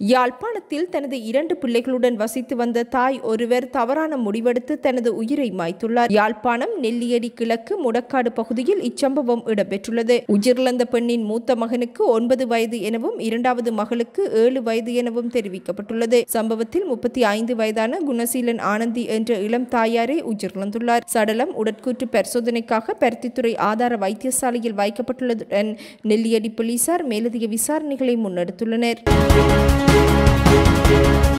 யாழ்ப்பாணத்தில் தனது இரண்டு பிள்ளைகளுடன் வசித்து வந்த தாய் ஒருவர் தவறான முடிவெடுத்து தனது உயிரை மாய்த்துள்ளார் யாழ்ப்பாணம் நெல்லியடி கிழக்கு முடக்காடு பகுதியில் இச்சம்பவம் இடம்பெற்றுள்ளது உயிரிழந்த பெண்ணின் மூத்த மகனுக்கு ஒன்பது வயது எனவும் இரண்டாவது மகளுக்கு ஏழு வயது எனவும் தெரிவிக்கப்பட்டுள்ளது சம்பவத்தில் முப்பத்தி ஐந்து வயதான குணசீலன் ஆனந்தி என்ற இளம் தாயாரே உயிரிழந்துள்ளார் சடலம் உடற்கூற்று பரிசோதனைக்காக பருத்தித்துறை ஆதார வைத்தியசாலையில் வைக்கப்பட்டுள்ளதுடன் நெல்லியடி போலீசார் மேலதிக விசாரணைகளை முன்னெடுத்துள்ளனர்